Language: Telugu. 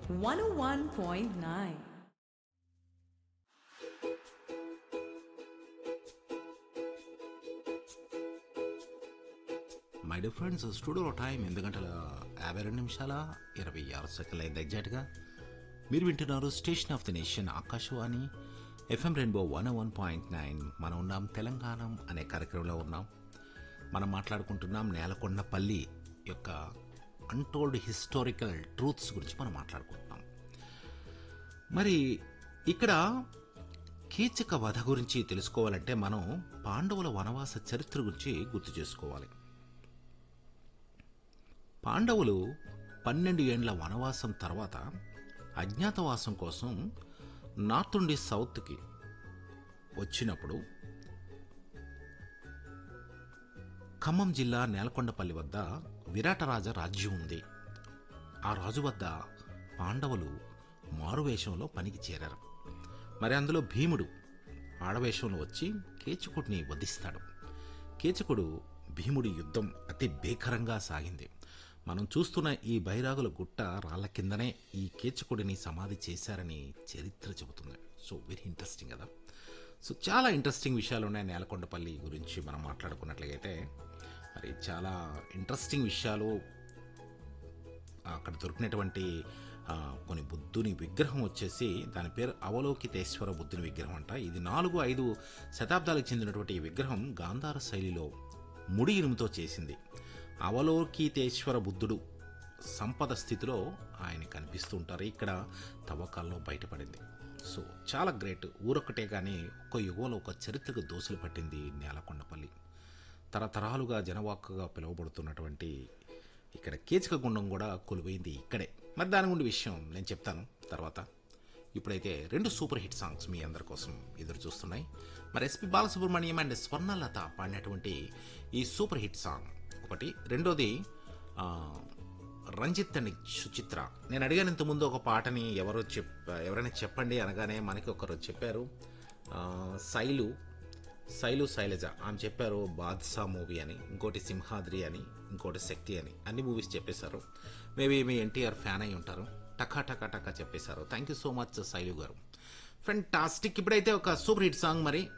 101.9. మై డియర్ ఫ్రెండ్స్ స్టూడియోలో టైం ఎనిమిది గంటల యాభై రెండు నిమిషాల ఇరవై ఆరు సెకండ్లు అయింది ఎగ్జాక్ట్గా మీరు వింటున్నారు station of the nation Akashvani FM Rainbow one one point nine మనం ఉన్నాం తెలంగాణ అనే కార్యక్రమంలో ఉన్నాం మనం మాట్లాడుకుంటున్నాం నేలకొండపల్లి యొక్క అన్టోల్డ్ హిస్టారికల్ ట్రూత్స్ గురించి మనం మాట్లాడుకుంటున్నాం మరి ఇక్కడ కీచక వధ గురించి తెలుసుకోవాలంటే మనం పాండవుల వనవాస చరిత్ర గురించి గుర్తు చేసుకోవాలి పాండవులు పన్నెండు ఏండ్ల వనవాసం తర్వాత అజ్ఞాతవాసం కోసం నార్త్ నుండి సౌత్కి వచ్చినప్పుడు ఖమ్మం జిల్లా నేలకొండపల్లి వద్ద విరాటరాజ రాజ్యం ఉంది ఆ రాజు వద్ద పాండవులు మారువేషంలో పనికి చేరారు మరి అందులో భీముడు ఆడవేషంలో వచ్చి కేచుకుడిని వధిస్తాడు కేచకుడు భీముడి యుద్ధం అతి భీకరంగా సాగింది మనం చూస్తున్న ఈ బైరాగుల గుట్ట రాళ్ల కిందనే ఈ కేచకుడిని సమాధి చేశారని చరిత్ర చెబుతుంది సో వెరీ ఇంట్రెస్టింగ్ కదా సో చాలా ఇంట్రెస్టింగ్ విషయాలు ఉన్నాయి నేలకొండపల్లి గురించి మనం మాట్లాడుకున్నట్లయితే మరి చాలా ఇంట్రెస్టింగ్ విషయాలు అక్కడ దొరికినటువంటి ఆ, కొన్ని బుద్ధుని విగ్రహం వచ్చేసి దాని పేరు అవలోకితేశ్వర బుద్ధుని విగ్రహం అంట ఇది నాలుగు ఐదు శతాబ్దాలకు చెందినటువంటి ఈ విగ్రహం గాంధార శైలిలో ముడి ఇనుముతో చేసింది అవలోకితేశ్వర బుద్ధుడు సంపద స్థితిలో ఆయన కనిపిస్తూ ఉంటారు ఇక్కడ తవ్వకాల్లో బయటపడింది సో చాలా గ్రేట్ ఊరొక్కటే కానీ ఒక్క యుగంలో ఒక చరిత్రకు దోసులు పట్టింది నేలకొండపల్లి తరతరాలుగా జనవాక్కుగా పిలువబడుతున్నటువంటి ఇక్కడ కీచక గుండం కూడా కొలువైంది ఇక్కడే మరి దాని గుండి విషయం నేను చెప్తాను తర్వాత ఇప్పుడైతే రెండు సూపర్ హిట్ సాంగ్స్ మీ అందరి కోసం ఎదురు చూస్తున్నాయి మరి ఎస్పి బాలసుబ్రహ్మణ్యం అండ్ స్వర్ణలత పాడినటువంటి ఈ సూపర్ హిట్ సాంగ్ ఒకటి రెండోది ఆ, రంజిత్ అండ్ సుచిత్ర నేను అడిగాను ఇంతకుముందు ఒక పాటని ఎవరో చెప్ ఎవరైనా చెప్పండి అనగానే మనకి ఒకరు చెప్పారు ఆ, శైలు శైలు శైలజ ఆమె చెప్పారు బాద్షా మూవీ అని ఇంకోటి సింహాద్రి అని ఇంకోటి శక్తి అని అన్ని మూవీస్ చెప్పేశారు మేబీ మీ ఎన్టీఆర్ ఫ్యాన్ అయి ఉంటారు టకా టకా టకా చెప్పేశారు thank you so much Sailu garu fantastic ఇప్పుడైతే ఒక సూపర్ హిట్ సాంగ్ మరి